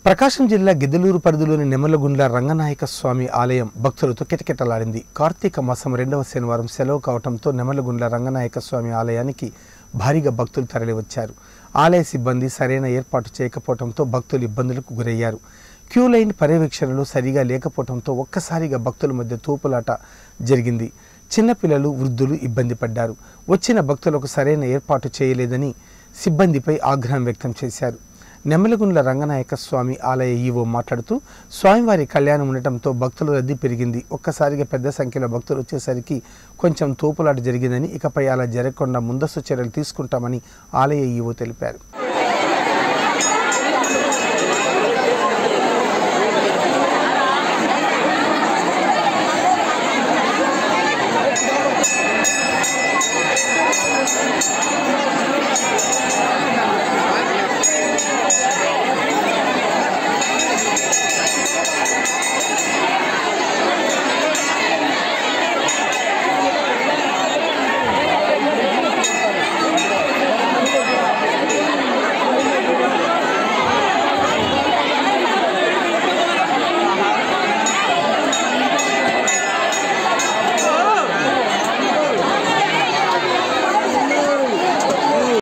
ప్రకాశం జిల్లా గిద్దలూరు పరిధిలోని నెమలగుండ్ల రంగనాయక స్వామి ఆలయం భక్తులతో కిటకిటలాడింది కార్తీక మాసం రెండవ శనివారం సెలవు కావడంతో నెమలగుండ్ల రంగనాయక స్వామి ఆలయానికి భారీగా భక్తులు తరలివచ్చారు ఆలయ సిబ్బంది సరైన ఏర్పాటు చేయకపోవడంతో భక్తులు ఇబ్బందులకు గురయ్యారు క్యూ లైన్ పర్యవేక్షణలు సరిగా లేకపోవడంతో ఒక్కసారిగా భక్తుల మధ్య తోపులాట జరిగింది చిన్నపిల్లలు వృద్ధులు ఇబ్బంది పడ్డారు వచ్చిన భక్తులకు సరైన ఏర్పాటు చేయలేదని సిబ్బందిపై ఆగ్రహం వ్యక్తం చేశారు నెమ్మలగుండ్ల రంగనాయక స్వామి ఆలయ ఈవో మాట్లాడుతూ స్వామివారి కళ్యాణం ఉండటంతో భక్తుల రద్దీ పెరిగింది ఒక్కసారిగా పెద్ద సంఖ్యలో భక్తులు వచ్చేసరికి కొంచెం తోపులాట జరిగిందని ఇకపై అలా జరగకుండా ముందస్తు చర్యలు తీసుకుంటామని ఆలయ ఈవో తెలిపారు